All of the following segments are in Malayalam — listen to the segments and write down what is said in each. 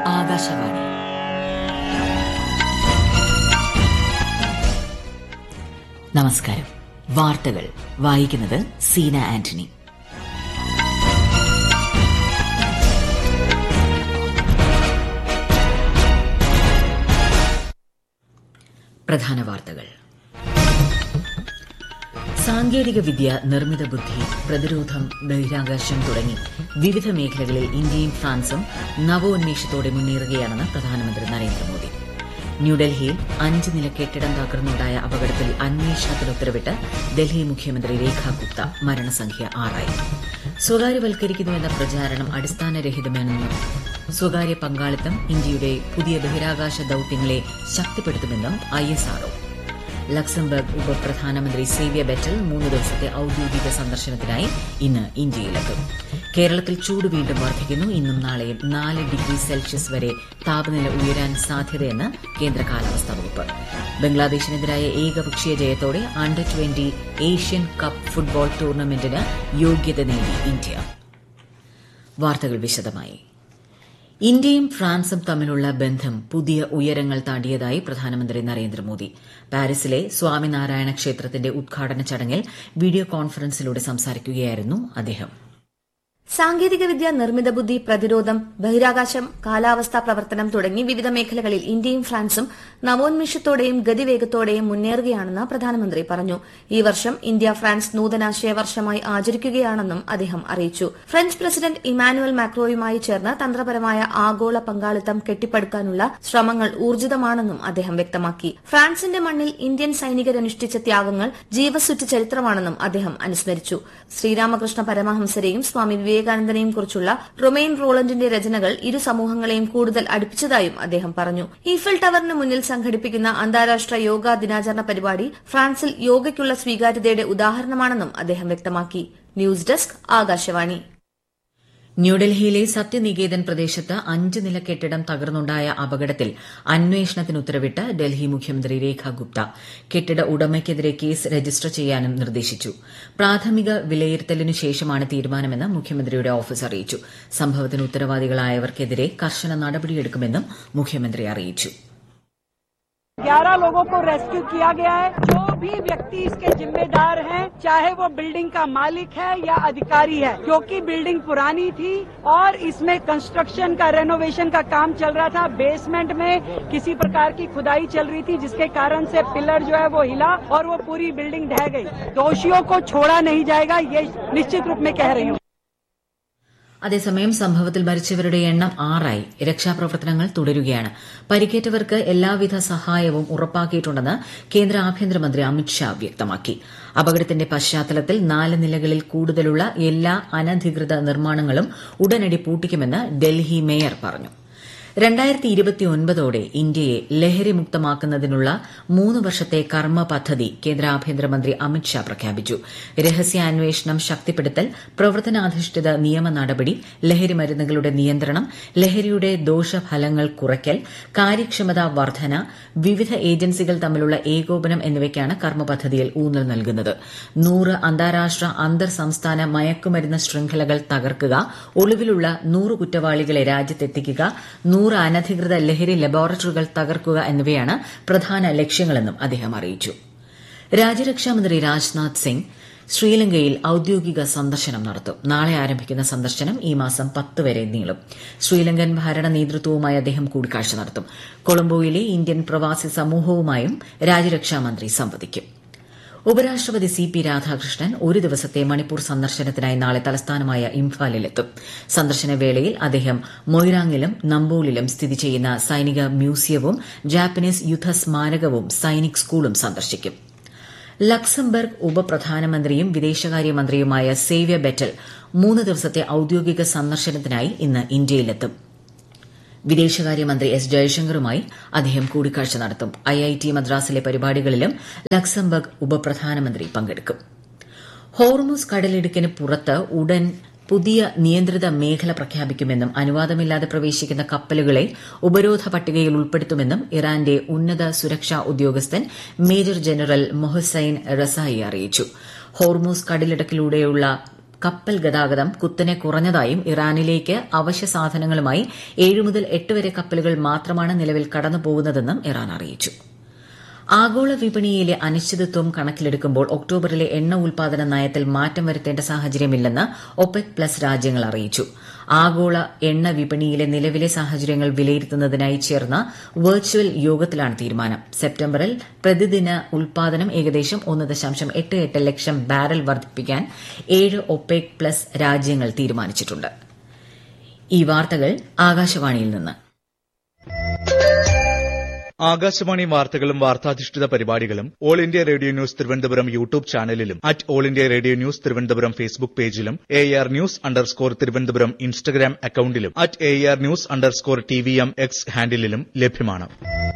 ആകാശവാണി നമസ്കാരം വാർത്തകൾ വായിക്കുന്നത് സീന ആന്റണി പ്രധാന വാർത്തകൾ സാങ്കേതിക വിദ്യ നിർമ്മിത ബുദ്ധി പ്രതിരോധം ബഹിരാകാശം തുടങ്ങി വിവിധ മേഖലകളിൽ ഇന്ത്യയും ഫ്രാൻസും നവോന്മേഷത്തോടെ മുന്നേറുകയാണെന്ന് പ്രധാനമന്ത്രി നരേന്ദ്രമോദി ന്യൂഡൽഹിയിൽ അഞ്ച് നില കെട്ടിടം തകർന്നുണ്ടായ അപകടത്തിൽ അന്വേഷണത്തിന് ഉത്തരവിട്ട് ഡൽഹി മുഖ്യമന്ത്രി രേഖ ഗുപ്ത മരണസംഖ്യ ആറായി സ്വകാര്യവൽക്കരിക്കുന്നുവെന്ന പ്രചാരണം അടിസ്ഥാനരഹിതമെന്നും സ്വകാര്യ പങ്കാളിത്തം ഇന്ത്യയുടെ പുതിയ ബഹിരാകാശ ദൌത്യങ്ങളെ ശക്തിപ്പെടുത്തുമെന്നും ഐഎസ്ആർഒ ലക്സംബർഗ് ഉപപ്രധാനമന്ത്രി സേവ്യ ബെറ്റൽ മൂന്ന് ദിവസത്തെ ഔദ്യോഗിക സന്ദർശനത്തിനായി ഇന്ന് ഇന്ത്യയിലെത്തും കേരളത്തിൽ ചൂട് വീണ്ടും വർദ്ധിക്കുന്നു ഇന്നും നാളെയും നാല് ഡിഗ്രി സെൽഷ്യസ് വരെ താപനില ഉയരാൻ സാധ്യതയെന്ന് കേന്ദ്ര കാലാവസ്ഥാ വകുപ്പ് ബംഗ്ലാദേശിനെതിരായ ഏകപക്ഷീയ ജയത്തോടെ under twenty Asian cup football ടൂർണമെന്റിന് യോഗ്യത നേടി ഇന്ത്യ വാർത്തകൾ വിശദമായി ഇന്ത്യയും ഫ്രാൻസും തമ്മിലുള്ള ബന്ധം പുതിയ ഉയരങ്ങൾ താണ്ടിയതായി പ്രധാനമന്ത്രി നരേന്ദ്രമോദി പാരീസിലെ സ്വാമിനാരായണ ക്ഷേത്രത്തിന്റെ ഉദ്ഘാടന ചടങ്ങിൽ വീഡിയോ കോൺഫറൻസിലൂടെ സംസാരിക്കുകയായിരുന്നു അദ്ദേഹം സാങ്കേതികവിദ്യ നിർമ്മിത ബുദ്ധി പ്രതിരോധം ബഹിരാകാശം കാലാവസ്ഥാ പ്രവർത്തനം തുടങ്ങി വിവിധ മേഖലകളിൽ ഇന്ത്യയും ഫ്രാൻസും നവോന്മേഷത്തോടെയും ഗതിവേഗത്തോടെയും മുന്നേറുകയാണെന്ന് പ്രധാനമന്ത്രി പറഞ്ഞു ഈ വർഷം ഇന്ത്യ ഫ്രാൻസ് നൂതനാശയ വർഷമായി ആചരിക്കുകയാണെന്നും അദ്ദേഹം അറിയിച്ചു ഫ്രഞ്ച് പ്രസിഡന്റ് ഇമാനുവൽ മാക്രോയുമായി ചേർന്ന് തന്ത്രപരമായ ആഗോള പങ്കാളിത്തം കെട്ടിപ്പടുക്കാനുള്ള ശ്രമങ്ങൾ ഊർജിതമാണെന്നും അദ്ദേഹം വ്യക്തമാക്കി ഫ്രാൻസിന്റെ മണ്ണിൽ ഇന്ത്യൻ സൈനികരനുഷ്ഠിച്ച ത്യാഗങ്ങൾ ജീവസുറ്റ ചരിത്രമാണെന്നും അദ്ദേഹം അനുസ്മരിച്ചു ശ്രീരാമകൃഷ്ണ പരമഹംസരെയും സ്വാമി വിവേകാനന്ദനെയും കുറിച്ചുള്ള റൊമെയിൻ റോളണ്ടിന്റെ രചനകൾ ഇരു സമൂഹങ്ങളെയും കൂടുതൽ അടുപ്പിച്ചതായും അദ്ദേഹം പറഞ്ഞു ഈഫൽ ടവറിന് മുന്നിൽ സംഘടിപ്പിക്കുന്ന അന്താരാഷ്ട്ര യോഗാ ദിനാചരണ പരിപാടി ഫ്രാൻസിൽ യോഗയ്ക്കുള്ള സ്വീകാര്യതയുടെ ഉദാഹരണമാണെന്നും അദ്ദേഹം വ്യക്തമാക്കി ന്യൂസ് ഡെസ്ക് ആകാശവാണി ന്യൂഡൽഹിയിലെ സത്യനികേതൻ പ്രദേശത്ത് അഞ്ച് നില കെട്ടിടം തകർന്നുണ്ടായ അപകടത്തിൽ അന്വേഷണത്തിന് ഉത്തരവിട്ട് ഡൽഹി മുഖ്യമന്ത്രി രേഖ ഗുപ്ത കെട്ടിട ഉടമയ്ക്കെതിരെ കേസ് രജിസ്റ്റർ ചെയ്യാനും നിർദ്ദേശിച്ചു പ്രാഥമിക വിലയിരുത്തലിനു ശേഷമാണ് തീരുമാനമെന്ന് മുഖ്യമന്ത്രിയുടെ ഓഫീസ് അറിയിച്ചു സംഭവത്തിന് ഉത്തരവാദികളായവർക്കെതിരെ കർശന നടപടിയെടുക്കുമെന്നും മുഖ്യമന്ത്രി അറിയിച്ചു ग्यारह लोगों को रेस्क्यू किया गया है जो भी व्यक्ति इसके जिम्मेदार हैं चाहे वो बिल्डिंग का मालिक है या अधिकारी है क्योंकि बिल्डिंग पुरानी थी और इसमें कंस्ट्रक्शन का रेनोवेशन का काम चल रहा था बेसमेंट में किसी प्रकार की खुदाई चल रही थी जिसके कारण से पिलर जो है वो हिला और वो पूरी बिल्डिंग ढह गई दोषियों को छोड़ा नहीं जाएगा ये निश्चित रूप में कह रही हूँ അതേസമയം സംഭവത്തിൽ മരിച്ചവരുടെ എണ്ണം ആറായി രക്ഷാപ്രവർത്തനങ്ങൾ തുടരുകയാണ് പരിക്കേറ്റവർക്ക് എല്ലാവിധ സഹായവും ഉറപ്പാക്കിയിട്ടുണ്ടെന്ന് കേന്ദ്ര ആഭ്യന്തരമന്ത്രി അമിത്ഷാ വ്യക്തമാക്കി അപകടത്തിന്റെ പശ്ചാത്തലത്തിൽ നാല് നിലകളിൽ കൂടുതലുള്ള എല്ലാ അനധികൃത നിർമ്മാണങ്ങളും ഉടനടി പൂട്ടിക്കുമെന്ന് ഡൽഹി മേയർ പറഞ്ഞു രണ്ടായിരത്തി ഇരുപത്തിയൊൻപതോടെ ഇന്ത്യയെ ലഹരിമുക്തമാക്കുന്നതിനുള്ള മൂന്ന് വർഷത്തെ കർമ്മ പദ്ധതി കേന്ദ്ര ആഭ്യന്തരമന്ത്രി അമിത്ഷാ പ്രഖ്യാപിച്ചു രഹസ്യാന്വേഷണം ശക്തിപ്പെടുത്തൽ പ്രവർത്തനാധിഷ്ഠിത നിയമ നടപടി ലഹരി മരുന്നുകളുടെ നിയന്ത്രണം ലഹരിയുടെ ദോഷഫലങ്ങൾ കുറയ്ക്കൽ കാര്യക്ഷമതാ വർധന വിവിധ ഏജൻസികൾ തമ്മിലുള്ള ഏകോപനം എന്നിവയ്ക്കാണ് കർമ്മ പദ്ധതിയിൽ ഊന്നൽ നൽകുന്നത് നൂറ് അന്താരാഷ്ട്ര അന്തർ സംസ്ഥാന മയക്കുമരുന്ന് ശൃംഖലകൾ തകർക്കുക ഒളിവിലുള്ള നൂറ് കുറ്റവാളികളെ രാജ്യത്തെത്തിക്കുക നൂറ് അനധികൃത ലഹരി ലബോറട്ടറികൾ തകർക്കുക എന്നിവയാണ് പ്രധാന ലക്ഷ്യങ്ങളെന്നും അദ്ദേഹം അറിയിച്ചു രാജ്യരക്ഷാമന്ത്രി രാജ്നാഥ് സിംഗ് ശ്രീലങ്കയിൽ ഔദ്യോഗിക സന്ദർശനം നടത്തും നാളെ ആരംഭിക്കുന്ന സന്ദർശനം ഈ മാസം പത്ത് വരെ നീളും ശ്രീലങ്കൻ ഭരണ നേതൃത്വവുമായി അദ്ദേഹം കൂടിക്കാഴ്ച നടത്തും കൊളംബോയിലെ ഇന്ത്യൻ പ്രവാസി സമൂഹവുമായും രാജ്യരക്ഷാമന്ത്രി സംവദിക്കും ഉപരാഷ്ട്രപതി സി പി രാധാകൃഷ്ണൻ ഒരു ദിവസത്തെ മണിപ്പൂർ സന്ദർശനത്തിനായി നാളെ തലസ്ഥാനമായ ഇംഫാലിലെത്തും സന്ദർശന വേളയിൽ അദ്ദേഹം മൊയ്രാങ്ങിലും നമ്പോളിലും സ്ഥിതി ചെയ്യുന്ന സൈനിക മ്യൂസിയവും ജാപ്പനീസ് യുദ്ധ സ്മാരകവും സൈനിക് സ്കൂളും സന്ദർശിക്കും ലക്സംബർഗ് ഉപപ്രധാനമന്ത്രിയും വിദേശകാര്യമന്ത്രിയുമായ സേവ്യ ബെറ്റൽ മൂന്ന് ദിവസത്തെ ഔദ്യോഗിക സന്ദർശനത്തിനായി ഇന്ന് ഇന്ത്യയിലെത്തും വിദേശകാര്യമന്ത്രി എസ് ജയശങ്കറുമായി അദ്ദേഹം കൂടിക്കാഴ്ച നടത്തും ഐഐടി മദ്രാസിലെ പരിപാടികളിലും ലക്സംബർഗ് ഉപപ്രധാനമന്ത്രി പങ്കെടുക്കും ഹോർമുസ് കടലിടുക്കിന് പുറത്ത് ഉടൻ പുതിയ നിയന്ത്രിത മേഖല പ്രഖ്യാപിക്കുമെന്നും അനുവാദമില്ലാതെ പ്രവേശിക്കുന്ന കപ്പലുകളെ ഉപരോധ പട്ടികയിൽ ഉൾപ്പെടുത്തുമെന്നും ഇറാന്റെ ഉന്നത സുരക്ഷാ ഉദ്യോഗസ്ഥൻ മേജർ ജനറൽ മൊഹസൈൻ റസായി അറിയിച്ചു ഹോർമൂസ് കടലിടുക്കിലൂടെയുള്ള കപ്പൽ ഗതാഗതം കുത്തനെ കുറഞ്ഞതായും ഇറാനിലേക്ക് അവശ്യ സാധനങ്ങളുമായി ഏഴ് മുതൽ എട്ട് വരെ കപ്പലുകൾ മാത്രമാണ് നിലവിൽ കടന്നുപോകുന്നതെന്നും ഇറാൻ അറിയിച്ചു ആഗോള വിപണിയിലെ അനിശ്ചിതത്വം കണക്കിലെടുക്കുമ്പോൾ ഒക്ടോബറിലെ എണ്ണ ഉൽപാദന നയത്തിൽ മാറ്റം വരുത്തേണ്ട സാഹചര്യമില്ലെന്ന് ഒപെക് പ്ലസ് രാജ്യങ്ങൾ അറിയിച്ചു ആഗോള എണ്ണ വിപണിയിലെ നിലവിലെ സാഹചര്യങ്ങൾ വിലയിരുത്തുന്നതിനായി ചേർന്ന വെർച്വൽ യോഗത്തിലാണ് തീരുമാനം സെപ്റ്റംബറിൽ പ്രതിദിന ഉൽപാദനം ഏകദേശം ഒന്ന് ദശാംശം എട്ട് എട്ട് ലക്ഷം ബാരൽ വർദ്ധിപ്പിക്കാൻ ഏഴ് ഒപെക് പ്ലസ് രാജ്യങ്ങൾ തീരുമാനിച്ചിട്ടുണ്ട് ഈ വാർത്തകൾ ആകാശവാണിയിൽ നിന്ന് ആകാശവാണി വാർത്തകളും വാർത്താധിഷ്ഠിത പരിപാടികളും All India Radio news Thiruvananthapuram YouTube ചാനലിലും at All India Radio news Thiruvananthapuram Facebook പേജിലും A R news underscore Thiruvananthapuram Instagram അക്കൌണ്ടിലും at A R news underscore T V M X ഹാൻഡിലും ലഭ്യമാണ്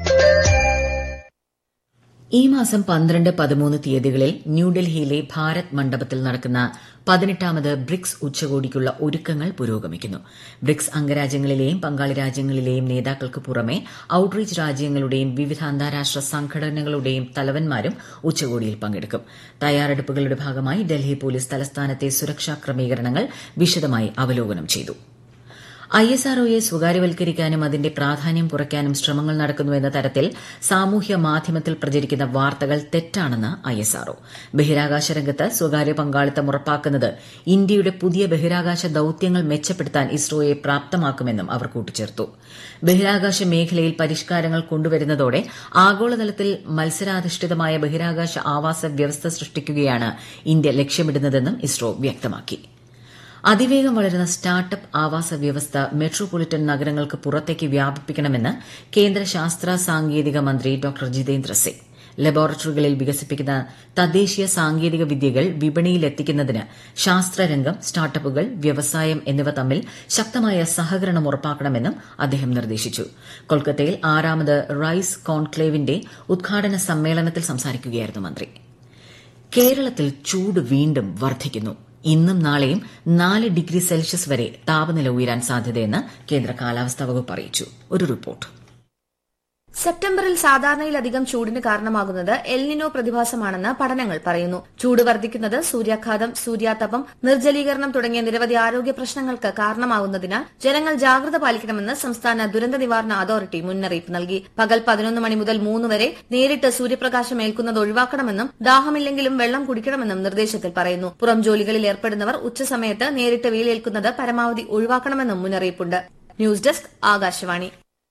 ഈ മാസം പന്ത്രണ്ട് പതിമൂന്ന് തീയതികളിൽ ന്യൂഡൽഹിയിലെ ഭാരത് മണ്ഡപത്തിൽ നടക്കുന്ന പതിനെട്ടാമത് ബ്രിക്സ് ഉച്ചകോടിക്കുള്ള ഒരുക്കങ്ങൾ പുരോഗമിക്കുന്നു ബ്രിക്സ് അംഗരാജ്യങ്ങളിലെയും പങ്കാളി രാജ്യങ്ങളിലെയും നേതാക്കൾക്ക് പുറമെ ഔട്ട്റീച്ച് രാജ്യങ്ങളുടെയും വിവിധ അന്താരാഷ്ട്ര സംഘടനകളുടെയും തലവന്മാരും ഉച്ചകോടിയിൽ പങ്കെടുക്കും തയ്യാറെടുപ്പുകളുടെ ഭാഗമായി ഡൽഹി പോലീസ് തലസ്ഥാനത്തെ സുരക്ഷാ ക്രമീകരണങ്ങൾ വിശദമായി അവലോകനം ചെയ്തു ഐഎസ്ആർഒയെ സ്വകാര്യവൽക്കരിക്കാനും അതിന്റെ പ്രാധാന്യം കുറയ്ക്കാനും ശ്രമങ്ങൾ നടക്കുന്നുവെന്ന തരത്തിൽ സാമൂഹ്യ മാധ്യമത്തിൽ പ്രചരിക്കുന്ന വാർത്തകൾ തെറ്റാണെന്ന് ഐഎസ്ആർഒ ബഹിരാകാശ രംഗത്ത് സ്വകാര്യ പങ്കാളിത്തം ഉറപ്പാക്കുന്നത് ഇന്ത്യയുടെ പുതിയ ബഹിരാകാശ ദൌത്യങ്ങൾ മെച്ചപ്പെടുത്താൻ ഇസ്രോയെ പ്രാപ്തമാക്കുമെന്നും അവർ കൂട്ടിച്ചേർത്തു ബഹിരാകാശ മേഖലയിൽ പരിഷ്കാരങ്ങൾ കൊണ്ടുവരുന്നതോടെ ആഗോളതലത്തിൽ മത്സരാധിഷ്ഠിതമായ ബഹിരാകാശ ആവാസ വ്യവസ്ഥ സൃഷ്ടിക്കുകയാണ് ഇന്ത്യ ലക്ഷ്യമിടുന്നതെന്നും ഇസ്രോ വ്യക്തമാക്കി അതിവേഗം വളരുന്ന സ്റ്റാർട്ടപ്പ് ആവാസ വ്യവസ്ഥ മെട്രോപൊളിറ്റൻ നഗരങ്ങൾക്ക് പുറത്തേക്ക് വ്യാപിപ്പിക്കണമെന്ന് കേന്ദ്ര ശാസ്ത്ര സാങ്കേതിക മന്ത്രി ഡോക്ടർ ജിതേന്ദ്ര സിംഗ് ലബോറട്ടറികളിൽ വികസിപ്പിക്കുന്ന തദ്ദേശീയ സാങ്കേതിക വിദ്യകൾ വിപണിയിലെത്തിക്കുന്നതിന് ശാസ്ത്രരംഗം സ്റ്റാർട്ടപ്പുകൾ വ്യവസായം എന്നിവ തമ്മിൽ ശക്തമായ സഹകരണം ഉറപ്പാക്കണമെന്നും അദ്ദേഹം നിർദ്ദേശിച്ചു കൊൽക്കത്തയിൽ ആറാമത് റൈസ് കോൺക്ലേവിന്റെ ഉദ്ഘാടന സമ്മേളനത്തിൽ സംസാരിക്കുകയായിരുന്നു മന്ത്രി കേരളത്തിൽ ചൂട് വീണ്ടും വർദ്ധിക്കുന്നു ഇന്നും നാളെയും നാല് ഡിഗ്രി സെൽഷ്യസ് വരെ താപനില ഉയരാൻ സാധ്യതയെന്ന് കേന്ദ്ര കാലാവസ്ഥാ വകുപ്പ് അറിയിച്ചു ഒരു റിപ്പോർട്ട് സെപ്റ്റംബറിൽ സാധാരണയിലധികം ചൂടിന് കാരണമാകുന്നത് എൽനിനോ പ്രതിഭാസമാണെന്ന് പഠനങ്ങൾ പറയുന്നു ചൂട് വർദ്ധിക്കുന്നത് സൂര്യാഘാതം സൂര്യാതപം നിർജ്ജലീകരണം തുടങ്ങിയ നിരവധി ആരോഗ്യ പ്രശ്നങ്ങൾക്ക് കാരണമാകുന്നതിനാൽ ജനങ്ങൾ ജാഗ്രത പാലിക്കണമെന്ന് സംസ്ഥാന ദുരന്ത നിവാരണ അതോറിറ്റി മുന്നറിയിപ്പ് നൽകി പകൽ പതിനൊന്ന് മണി മുതൽ മൂന്ന് വരെ നേരിട്ട് സൂര്യപ്രകാശം ഏൽക്കുന്നത് ഒഴിവാക്കണമെന്നും ദാഹമില്ലെങ്കിലും വെള്ളം കുടിക്കണമെന്നും നിർദ്ദേശത്തിൽ പറയുന്നു പുറം ജോലികളിൽ ഏർപ്പെടുന്നവർ ഉച്ചസമയത്ത് നേരിട്ട് വെയിലേൽക്കുന്നത് പരമാവധി ഒഴിവാക്കണമെന്നും മുന്നറിയിപ്പുണ്ട് ന്യൂസ് ഡെസ്ക് ആകാശവാണി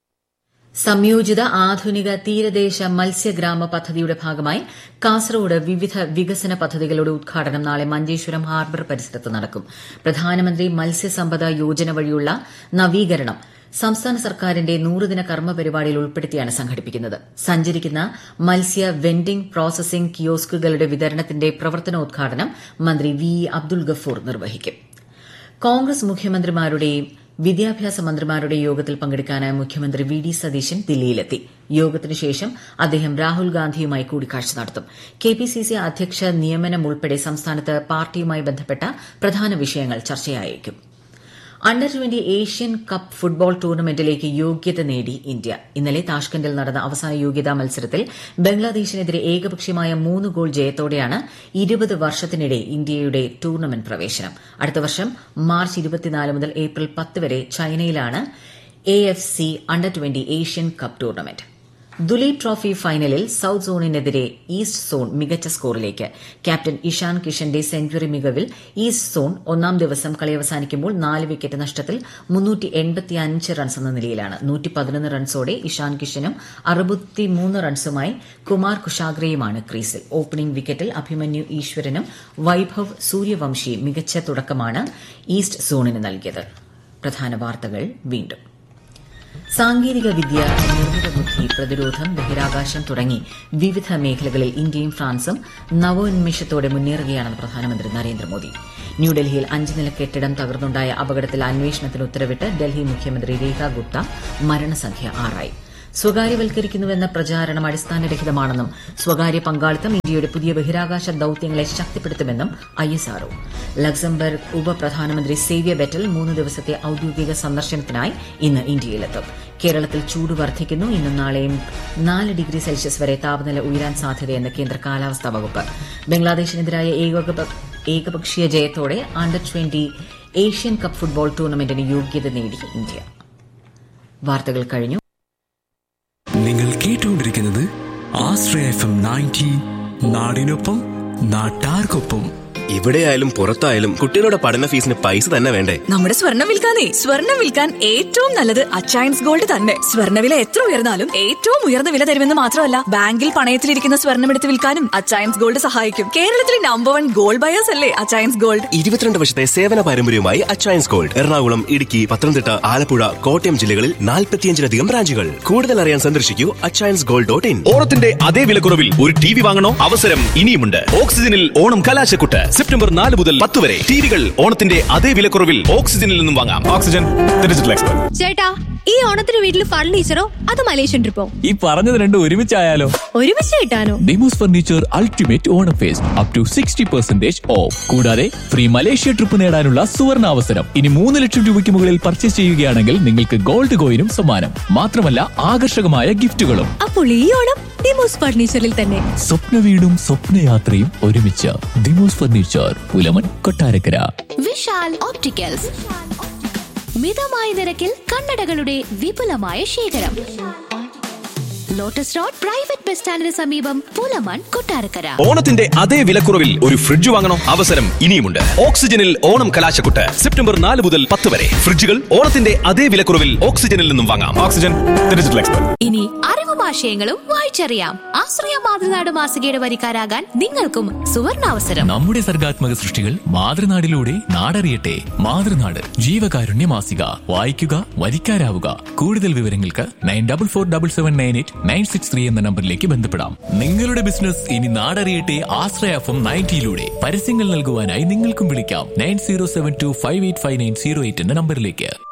സംയോജിത ആധുനിക തീരദേശ മത്സ്യഗ്രാമ പദ്ധതിയുടെ ഭാഗമായി കാസർഗോഡ് വിവിധ വികസന പദ്ധതികളുടെ ഉദ്ഘാടനം നാളെ മഞ്ചേശ്വരം ഹാർബർ പരിസരത്ത് നടക്കും പ്രധാനമന്ത്രി മത്സ്യസമ്പദ യോജന വഴിയുള്ള നവീകരണം സംസ്ഥാന സർക്കാരിന്റെ നൂറുദിന കർമ്മ പരിപാടിയിൽ ഉൾപ്പെടുത്തിയാണ് സംഘടിപ്പിക്കുന്നത് സഞ്ചരിക്കുന്ന മത്സ്യ വെൻഡിംഗ് പ്രോസസിംഗ് കിയോസ്കുകളുടെ വിതരണത്തിന്റെ പ്രവർത്തനോദ്ഘാടനം മന്ത്രി വി ഇ അബ്ദുൾ ഗഫൂർ നിർവഹിക്കും കോൺഗ്രസ് മുഖ്യമന്ത്രിമാരുടെയും വിദ്യാഭ്യാസ മന്ത്രിമാരുടെ യോഗത്തിൽ പങ്കെടുക്കാനായി മുഖ്യമന്ത്രി വി ഡി സതീശൻ ദില്ലിയിലെത്തി യോഗത്തിനു ശേഷം അദ്ദേഹം രാഹുൽ ഗാന്ധിയുമായി കൂടിക്കാഴ്ച നടത്തും കെപിസിസി അധ്യക്ഷ നിയമനം ഉൾപ്പെടെ സംസ്ഥാനത്ത് പാർട്ടിയുമായി ബന്ധപ്പെട്ട പ്രധാന വിഷയങ്ങൾ ചർച്ചയായേക്കും under twenty Asian cup football ടൂർണമെന്റിലേക്ക് യോഗ്യത നേടി ഇന്ത്യ ഇന്നലെ താഷ്കന്റിൽ നടന്ന അവസാന യോഗ്യതാ മത്സരത്തിൽ ബംഗ്ലാദേശിനെതിരെ ഏകപക്ഷീയമായ മൂന്ന് ഗോൾ ജയത്തോടെയാണ് ഇരുപത് വർഷത്തിനിടെ ഇന്ത്യയുടെ ടൂർണമെന്റ് പ്രവേശനം അടുത്ത വർഷം മാർച്ച് ഇരുപത്തിനാല് മുതൽ ഏപ്രിൽ പത്ത് വരെ ചൈനയിലാണ് A F C under twenty Asian cup tournament Duleep trophy ഫൈനലിൽ സൌത്ത് സോണിനെതിരെ ഈസ്റ്റ് സോൺ മികച്ച സ്കോറിലേക്ക് ക്യാപ്റ്റൻ ഇഷാൻ കിഷന്റെ സെഞ്ചുറി മികവിൽ ഈസ്റ്റ് സോൺ ഒന്നാം ദിവസം കളി അവസാനിക്കുമ്പോൾ നാല് വിക്കറ്റ് നഷ്ടത്തിൽ റൺസ് എന്ന നിലയിലാണ് റൺസോടെ ഇഷാൻ കിഷനും റൺസുമായി കുമാർ കുഷാഗ്രയുമാണ് ക്രീസിൽ ഓപ്പണിംഗ് വിക്കറ്റിൽ അഭിമന്യു ഈശ്വരനും വൈഭവ് സൂര്യവംശി മികച്ച തുടക്കമാണ് ഈസ്റ്റ് സോണിന് നൽകിയത് പ്രധാന വാർത്തകൾ വീണ്ടും സാങ്കേതിക വിദ്യ നിർമ്മിത ബുദ്ധി പ്രതിരോധം ബഹിരാകാശം തുടങ്ങി വിവിധ മേഖലകളിൽ ഇന്ത്യയും ഫ്രാൻസും നവോന്മേഷത്തോടെ മുന്നേറുകയാണെന്ന് പ്രധാനമന്ത്രി നരേന്ദ്രമോദി ന്യൂഡൽഹിയിൽ അഞ്ച് നില കെട്ടിടം തകർന്നുണ്ടായ അപകടത്തിൽ അന്വേഷണത്തിന് ഉത്തരവിട്ട് ഡൽഹി മുഖ്യമന്ത്രി രേഖ ഗുപ്ത മരണസംഖ്യ ആറായി സ്വകാര്യവൽക്കരിക്കുന്നുവെന്ന പ്രചാരണം അടിസ്ഥാനരഹിതമാണെന്നും സ്വകാര്യ പങ്കാളിത്തം ഇന്ത്യയുടെ പുതിയ ബഹിരാകാശ ദൌത്യങ്ങളെ ശക്തിപ്പെടുത്തുമെന്നും ഐഎസ്ആർഒ ലക്സംബർഗ് ഉപപ്രധാനമന്ത്രി സേവ്യ ബെറ്റൽ മൂന്ന് ദിവസത്തെ ഔദ്യോഗിക സന്ദർശനത്തിനായി ഇന്ന് ഇന്ത്യയിലെത്തും കേരളത്തിൽ ചൂട് വർദ്ധിക്കുന്നു ഇന്നും നാളെയും നാല് ഡിഗ്രി സെൽഷ്യസ് വരെ താപനില ഉയരാൻ സാധ്യതയെന്ന് കേന്ദ്ര കാലാവസ്ഥാ വകുപ്പ് ബംഗ്ലാദേശിനെതിരായ ഏകോപ ഏകപക്ഷീയ ജയത്തോടെ under twenty Asian cup football ടൂർണമെന്റിന് യോഗ്യത നേടി ഇന്ത്യ വാർത്തകൾ കഴിഞ്ഞു നിങ്ങൾ കേട്ടുകൊണ്ടിരിക്കുന്നത് ആശ്രയ എഫ് എം നയൻറ്റി നാടിനൊപ്പം നാട്ടാർക്കൊപ്പം എവിടെയായാലും പുറത്തായാലും കുട്ടികളുടെ പഠന ഫീസിന് പൈസ തന്നെ വേണ്ടേ നമ്മുടെ സ്വർണം വിൽക്കാനേ സ്വർണം വിൽക്കാൻ ഏറ്റവും നല്ലത് അച്ചയൻസ് ഗോൾഡ് തന്നെ സ്വർണ്ണവില എത്ര ഉയർന്നാലും ഏറ്റവും ഉയർന്ന വില തരുമെന്ന് മാത്രമല്ല ബാങ്കിൽ പണയത്തിലിരിക്കുന്ന സ്വർണം എടുത്ത് വിൽക്കാനും അച്ചയൻസ് ഗോൾഡ് സഹായിക്കും കേരളത്തിലെ നമ്പർ വൺ ഗോൾഡ് ബയേഴ്സ് അല്ലേ അച്ചയൻസ് ഗോൾഡ് ഇരുപത്തിരണ്ട് വർഷത്തെ സേവന പാരമ്പര്യവുമായി അച്ചയൻസ് ഗോൾഡ് എറണാകുളം ഇടുക്കി പത്തനംതിട്ട ആലപ്പുഴ കോട്ടയം ജില്ലകളിൽ നാൽപ്പത്തിയഞ്ചിലധികം ബ്രാഞ്ചുകൾ കൂടുതൽ അറിയാൻ സന്ദർശിക്കൂ അച്ചയൻസ് ഗോൾഡ് ഡോട്ട് ഇൻ ഓണത്തിന്റെ അതേ വിലക്കുറവിൽ ഒരു ടി വി വാങ്ങണോ അവസരം ഇനിയുമുണ്ട് ഓക്സിജനിൽ ഓണം കലാശക്കുട്ട് സെപ്റ്റംബർ നാല് മുതൽ പത്ത് വരെ ടിവികൾ ഓണത്തിന്റെ അതേ വിലക്കുറവിൽ ഓക്സിജനിൽ നിന്നും വാങ്ങാം ഓക്സിജൻ ഡിജിറ്റൽ എക്സ്പെർട്ട് ചേട്ടാ ഈ ഓണത്തിന് വീട്ടിൽ ഫർണിച്ചറോ അത് മലേഷ്യൻ ട്രിപ്പോ ഈ പറഞ്ഞത് രണ്ടും ഒരുമിച്ചായാലോ ഒരുമിച്ച് കിട്ടാനോ Dimos furniture ultimate Onam fest up to sixty percentage off കൂടാതെ ഫ്രീ മലേഷ്യ ട്രിപ്പ് നേടാനുള്ള സുവർണ അവസരം ഇനി മൂന്ന് ലക്ഷം രൂപയ്ക്ക് മുകളിൽ പർച്ചേസ് ചെയ്യുകയാണെങ്കിൽ നിങ്ങൾക്ക് ഗോൾഡ് കോയിനും സമ്മാനം മാത്രമല്ല ആകർഷകമായ ഗിഫ്റ്റുകളും അപ്പോൾ ഈ ഓണം ഡിമോസ് ഫർണിച്ചറിൽ തന്നെ സ്വപ്ന വീടും സ്വപ്നയാത്രയും ഒരുമിച്ച് Dimos furniture Pulamon Kottarakkara Vishal opticals മിതമായ നിരക്കിൽ കണ്ണടകളുടെ വിപുലമായ ശേഖരം ലോട്ടസ് റോഡ് പ്രൈവറ്റ് ബസ് സ്റ്റാൻഡിന് സമീപം പുലമൺ കൊട്ടാരക്കര ഓണത്തിന്റെ അതേ വിലക്കുറവിൽ ഒരു ഫ്രിഡ്ജ് വാങ്ങണോ അവസരം ഇനിയുമുണ്ട് ഓക്സിജനിൽ ഓണം കലാശക്കുട്ട് സെപ്റ്റംബർ നാല് മുതൽ പത്ത് വരെ ഫ്രിഡ്ജുകൾ ഓണത്തിന്റെ അതേ വിലക്കുറവിൽ ഓക്സിജനിൽ നിന്നും വാങ്ങാം ഓക്സിജൻ ഡിജിറ്റൽ എക്സ്പെർട്ട് ഇനി അറിവും ആശയങ്ങളും വായിച്ചറിയാം ആശ്രയ മാതൃനാട് മാസികയുടെ വരിക്കാരാകാൻ നിങ്ങൾക്കും സുവർണാവസരം നമ്മുടെ സർഗാത്മക സൃഷ്ടികൾ മാതൃനാടിലൂടെ നാടറിയട്ടെ മാതൃനാട് ജീവകാരുണ്യ മാസിക വായിക്കുക വരിക്കാരാവുക കൂടുതൽ വിവരങ്ങൾക്ക് nine double four double seven nine eight nine six three എന്ന നമ്പറിലേക്ക് ബന്ധപ്പെടാം നിങ്ങളുടെ ബിസിനസ് ഇനി നാടറിയട്ടെ ആശ്രയഫം നയൻറ്റിയിലൂടെ പരസ്യങ്ങൾ നൽകുവാനായി നിങ്ങൾക്കും വിളിക്കാം nine zero seven two five eight five nine zero eight എന്ന നമ്പറിലേക്ക്